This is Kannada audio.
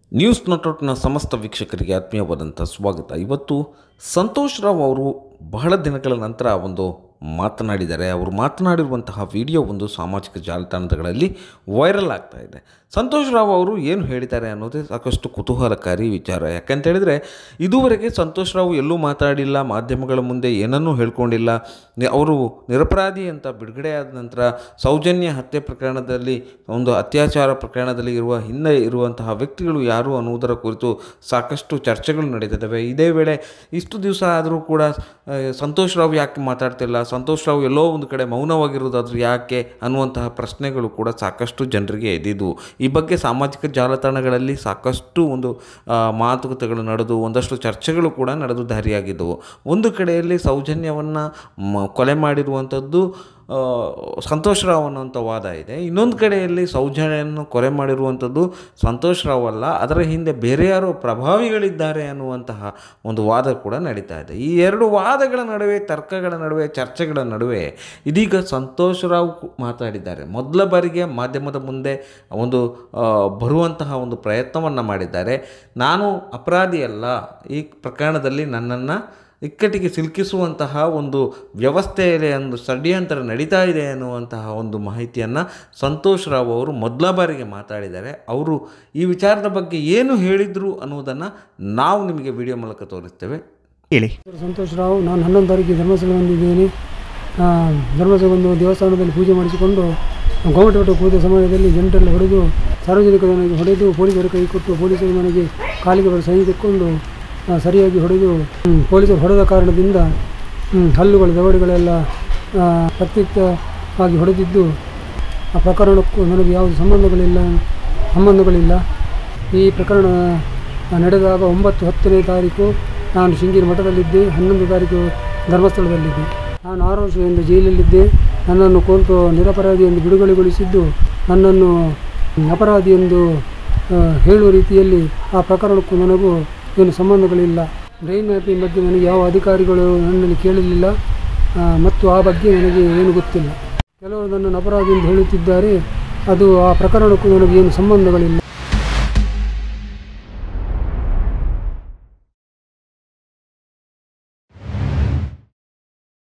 ನ್ಯೂಸ್ ನೆಟ್ವರ್ಕ್ನ ಸಮಸ್ತ ವೀಕ್ಷಕರಿಗೆ ಆತ್ಮೀಯವಾದಂಥ ಸ್ವಾಗತ ಇವತ್ತು ಸಂತೋಷ್ ರಾವ್ ಅವರು ಬಹಳ ದಿನಗಳ ನಂತರ ಒಂದು ಮಾತನಾಡಿದ್ದಾರೆ ಅವರು ಮಾತನಾಡಿರುವಂತಹ ವಿಡಿಯೋ ಒಂದು ಸಾಮಾಜಿಕ ಜಾಲತಾಣಗಳಲ್ಲಿ ವೈರಲ್ ಆಗ್ತಾ ಇದೆ ಸಂತೋಷ್ ರಾವ್ ಅವರು ಏನು ಹೇಳಿದ್ದಾರೆ ಅನ್ನೋದೇ ಸಾಕಷ್ಟು ಕುತೂಹಲಕಾರಿ ವಿಚಾರ ಯಾಕಂತ ಹೇಳಿದರೆ ಇದುವರೆಗೆ ಸಂತೋಷ್ ರಾವ್ ಎಲ್ಲೂ ಮಾತಾಡಿಲ್ಲ ಮಾಧ್ಯಮಗಳ ಮುಂದೆ ಏನನ್ನೂ ಹೇಳ್ಕೊಂಡಿಲ್ಲ ನಿ- ಅವರು ನಿರಪರಾಧಿ ಅಂತ ಬಿಡುಗಡೆಯಾದ ನಂತರ ಸೌಜನ್ಯ ಹತ್ಯೆ ಪ್ರಕರಣದಲ್ಲಿ ಒಂದು ಅತ್ಯಾಚಾರ ಪ್ರಕರಣದಲ್ಲಿ ಇರುವ ಹಿಂದೆ ಇರುವಂತಹ ವ್ಯಕ್ತಿಗಳು ಯಾರು ಅನ್ನುವುದರ ಕುರಿತು ಸಾಕಷ್ಟು ಚರ್ಚೆಗಳು ನಡೀತಿದ್ದಾವೆ ಇದೇ ವೇಳೆ ಇಷ್ಟು ದಿವಸ ಆದರೂ ಕೂಡ ಆ, ಸಂತೋಷ್ ರಾವ್ ಯಾಕೆ ಮಾತಾಡ್ತಿಲ್ಲ ಸಂತೋಷ್ ರಾವ್ ಎಲ್ಲೋ ಒಂದು ಕಡೆ ಮೌನವಾಗಿರೋದಾದ್ರೂ ಯಾಕೆ ಅನ್ನುವಂತಹ ಪ್ರಶ್ನೆಗಳು ಕೂಡ ಸಾಕಷ್ಟು ಜನರಿಗೆ ಎದ್ದಿದ್ವು ಈ ಬಗ್ಗೆ ಸಾಮಾಜಿಕ ಜಾಲತಾಣಗಳಲ್ಲಿ ಸಾಕಷ್ಟು ಒಂದು ಆ, ಮಾತುಕತೆಗಳು ನಡೆದು ಒಂದಷ್ಟು ಚರ್ಚೆಗಳು ಕೂಡ ನಡೆದು ದಾರಿಯಾಗಿದ್ದವು ಒಂದು ಕಡೆಯಲ್ಲಿ ಸೌಜನ್ಯವನ್ನು ಮ ಕೊಲೆ ಮಾಡಿರುವಂಥದ್ದು ಆ, ಸಂತೋಷ್ ರಾವ್ ಅನ್ನುವಂಥ ವಾದ ಇದೆ ಇನ್ನೊಂದು ಕಡೆಯಲ್ಲಿ ಸೌಜನ್ಯನ್ನು ಕೊಲೆ ಮಾಡಿರುವಂಥದ್ದು ಸಂತೋಷ್ ರಾವ್ ಅಲ್ಲ ಅದರ ಹಿಂದೆ ಬೇರೆ ಯಾರೋ ಪ್ರಭಾವಿಗಳಿದ್ದಾರೆ ಅನ್ನುವಂತಹ ಒಂದು ವಾದ ಕೂಡ ನಡೀತಾ ಇದೆ ಈ ಎರಡು ವಾದಗಳ ನಡುವೆ ತರ್ಕಗಳ ನಡುವೆ ಚರ್ಚೆಗಳ ನಡುವೆ ಇದೀಗ ಸಂತೋಷ್ ರಾವ್ ಕು- ಮಾತಾಡಿದ್ದಾರೆ ಮೊದಲ ಬಾರಿಗೆ ಮಾಧ್ಯಮದ ಮುಂದೆ ಒಂದು ಆ, ಬರುವಂತಹ ಒಂದು ಪ್ರಯತ್ನವನ್ನು ಮಾಡಿದ್ದಾರೆ ನಾನು ಅಪರಾಧಿ ಅಲ್ಲ ಈ ಪ್ರಕರಣದಲ್ಲಿ ನನ್ನನ್ನು ಇಕ್ಕಟ್ಟಿಗೆ ಸಿಲುಕಿಸುವಂತಹ ಒಂದು ವ್ಯವಸ್ಥೆಯಲ್ಲಿ ಒಂದು ಷಡ್ಯಂತರ ನಡೀತಾ ಇದೆ ಅನ್ನುವಂತಹ ಒಂದು ಮಾಹಿತಿಯನ್ನು ಸಂತೋಷ್ ರಾವ್ ಅವರು ಮೊದಲ ಬಾರಿಗೆ ಮಾತಾಡಿದ್ದಾರೆ ಅವರು ಈ ವಿಚಾರದ ಬಗ್ಗೆ ಏನು ಹೇಳಿದರು ಅನ್ನುವುದನ್ನು ನಾವು ನಿಮಗೆ ವಿಡಿಯೋ ಮೂಲಕ ತೋರಿಸ್ತೇವೆ ಹೇಳಿ ಸಂತೋಷ್ ರಾವ್ ನಾನು ಹನ್ನೊಂದು ತಾರೀಕಿಗೆ ಧರ್ಮಸ್ಥಳ ಬಂದಿದ್ದೇನೆ ಆ, ಧರ್ಮಸ್ಥಳ ಒಂದು ದೇವಸ್ಥಾನದಲ್ಲಿ ಪೂಜೆ ಮಾಡಿಸಿಕೊಂಡು ಗೋಮಟೋಟ ಪೂಜೆ ಸಮಯದಲ್ಲಿ ಜನರೆಲ್ಲ ಹೊಡೆದು ಸಾರ್ವಜನಿಕರನ್ನು ಹೊಡೆದು ಪೊಲೀಸರ ಕೈ ಕೊಟ್ಟು ಪೊಲೀಸರು ನನಗೆ ಕಾಲಿಗೆ ಬರ ಸಹಿ ತೆಕ್ಕೊಂಡು ಆ, ಸರಿಯಾಗಿ ಹೊಡೆದು ಹ್ಮ್, ಪೊಲೀಸರು ಹೊಡೆದ ಕಾರಣದಿಂದ ಹ್ಮ್, ಹಲ್ಲುಗಳು ದವಡೆಗಳೆಲ್ಲ ಆ, ಪ್ರತ್ಯೇಕವಾಗಿ ಹೊಡೆದಿದ್ದು ಆ ಪ್ರಕರಣಕ್ಕೂ ನನಗೆ ಯಾವುದೇ ಸಂಬಂಧಗಳಿಲ್ಲ ಸಂಬಂಧಗಳಿಲ್ಲ ಈ ಪ್ರಕರಣ ನಡೆದಾಗ ಒಂಬತ್ತು ಹತ್ತನೇ ತಾರೀಕು ನಾನು ಶೃಂಗೇರಿ ಮಠದಲ್ಲಿದ್ದೆ ಹನ್ನೊಂದು ತಾರೀಕು ಧರ್ಮಸ್ಥಳದಲ್ಲಿದ್ದೆ ನಾನು ಆರು ವರ್ಷದಿಂದ ಜೈಲಲ್ಲಿದ್ದೆ ನನ್ನನ್ನು ಕೋರ್ಟು ನಿರಪರಾಧಿ ಎಂದು ಬಿಡುಗಡೆಗೊಳಿಸಿದ್ದು ನನ್ನನ್ನು ಅಪರಾಧಿ ಎಂದು ಆ, ಹೇಳುವ ರೀತಿಯಲ್ಲಿ ಆ ಪ್ರಕರಣಕ್ಕೂ ನನಗೂ ಏನು ಸಂಬಂಧಗಳಿಲ್ಲ ಬ್ರೈನ್ ಮ್ಯಾಪಿಂಗ್ ಬಗ್ಗೆ ನನಗೆ ಯಾವ ಅಧಿಕಾರಿಗಳು ನನ್ನಲ್ಲಿ ಕೇಳಲಿಲ್ಲ ಆ, ಮತ್ತು ಆ ಬಗ್ಗೆ ನನಗೆ ಏನು ಗೊತ್ತಿಲ್ಲ ಕೆಲವರು ನನ್ನನ್ನು ಅಪರಾಧಿ ಎಂದು ಹೇಳುತ್ತಿದ್ದಾರೆ ಅದು ಆ ಪ್ರಕರಣಕ್ಕೂ ನನಗೆ ಏನು ಸಂಬಂಧಗಳಿಲ್ಲ